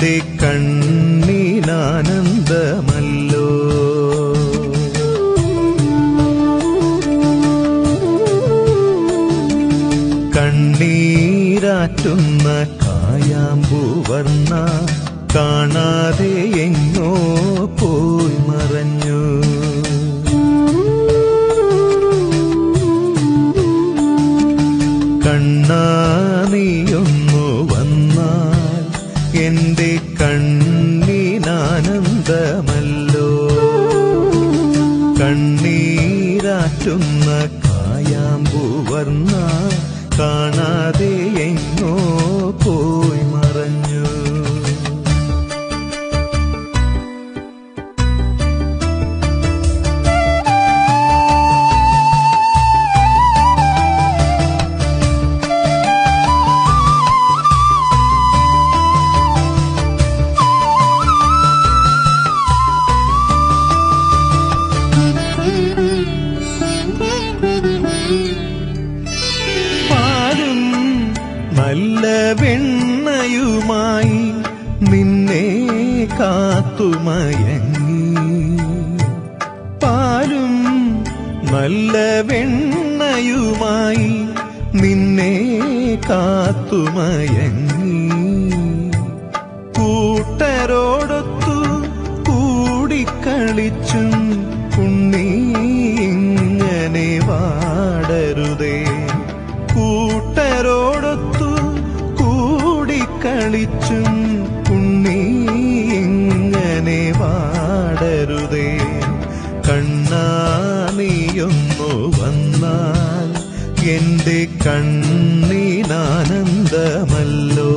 എന്റെ കണ്ണിനാനന്ദമല്ലോ കണ്ണീരാറ്റുന്ന കായാമ്പൂവർണ്ണ കാണാതെ എങ്ങോ പോയി മറഞ്ഞു കണ്ണാ നീയൊന്നു വന്നാൽ എന്റെ കണ്ണിനാനന്ദമല്ലോ കണ്ണീരാറ്റുന്ന കായാമ്പൂവർണ്ണ കാണാതെ എങ്ങോ പോയി മറഞ്ഞു പാലും നല്ല വെണ്ണയുമായി നിന്നെ കാത്തുമയങ്ങി പാലും നല്ല വെണ്ണയുമായി നിന്നെ കാത്തുമയങ്ങി കൂട്ടരോടൊത്തു കൂടിക്കളിച്ചും ഉണ്ണി ഇങ്ങനെ വാടരുതേ കൂട്ടരോടൊത്തു കൂടിക്കളിച്ചും ഉണ്ണി ഇങ്ങനെ വാടരുതേ കണ്ണാ നീയൊന്നു വന്നാൽ എന്റെ കണ്ണീനാനന്ദമല്ലോ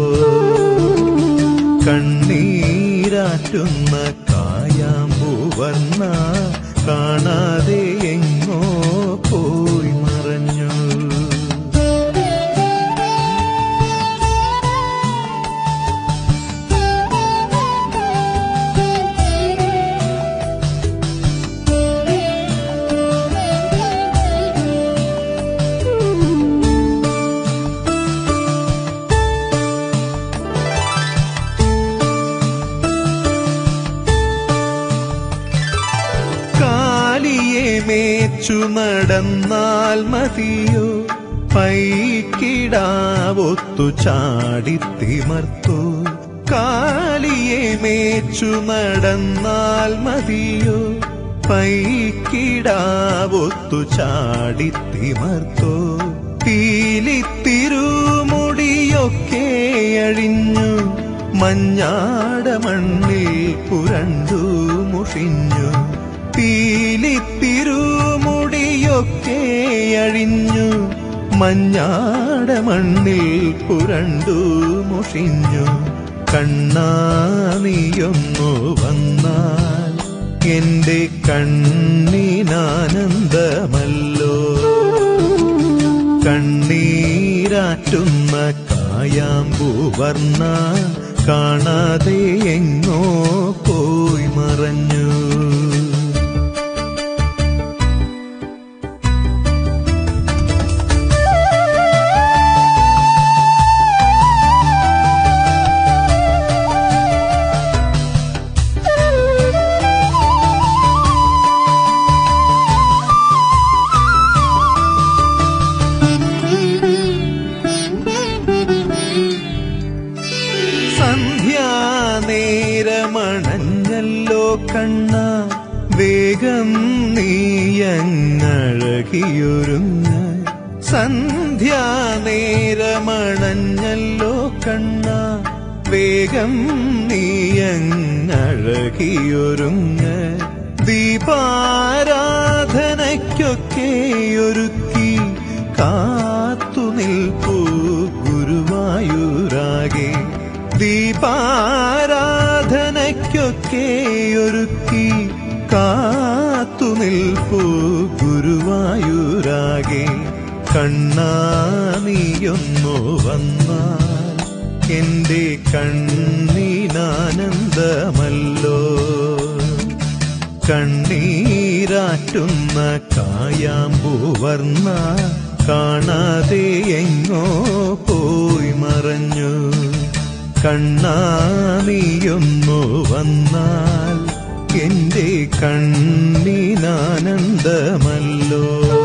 കണ്ണീരാറ്റുന്ന കായാമ്പൂവർണ്ണ കാണാതെ എങ്ങോ പോയി മറഞ്ഞു കാലിയെ മേച്ചു നടന്നാൽ മതിയോ പൈക്കിടാവൊത്തു ചാടിത്തിമർത്തു കാലിയെ മേച്ചു നടന്നാൽ മതിയോ പൈക്കിടാവൊത്തു ചാടിത്തിമർത്തോ പീലിത്തിരുമുടിയൊക്കെ അഴിഞ്ഞു മഞ്ഞാട മണ്ണിൽ പുരണ്ടു മുഷിഞ്ഞു പീലിത്തിരുമുടിയൊക്കെ അഴിഞ്ഞു മഞ്ഞാട മണ്ണിൽ പുരണ്ടു മുഷിഞ്ഞു കണ്ണാനിയൊന്നു വന്നാൽ എന്റെ കണ്ണിനാനന്ദമല്ലോ കണ്ണീരാറ്റുന്ന കായാമ്പൂവർണ്ണ കാണാതെ എങ്ങോ പോയി മറഞ്ഞു സന്ധ്യാനേരമണഞ്ഞല്ലോ കണ്ണ വേഗം നീയങ്ങഴകിയൊരുങ്ങ സന്ധ്യാനേരമണഞ്ഞല്ലോ കണ്ണ വേഗം നീയങ്ങഴകിയൊരുങ്ങ ദീപാരാധനയ്ക്കൊക്കെ ഒരുക്കി കാത്തു നിൽപ്പൂ ഗുരുവായൂരാകെ ദീപാരാധനയ്ക്കൊക്കെ ഒരുക്കി കാത്തു നിൽപ്പൂ ഗുരുവായൂരാകെ കണ്ണാനിയൊന്നു വന്നാൽ എന്റെ കണ്ണീനാനന്ദമല്ലോ കണ്ണീരാറ്റുന്ന കായാമ്പൂവർണ്ണ കാണാതെ എങ്ങോ പോയി മറഞ്ഞു കണ്ണാനിയൊന്നു വന്നാൽ എന്റെ കണ്ണിനാനന്ദമല്ലോ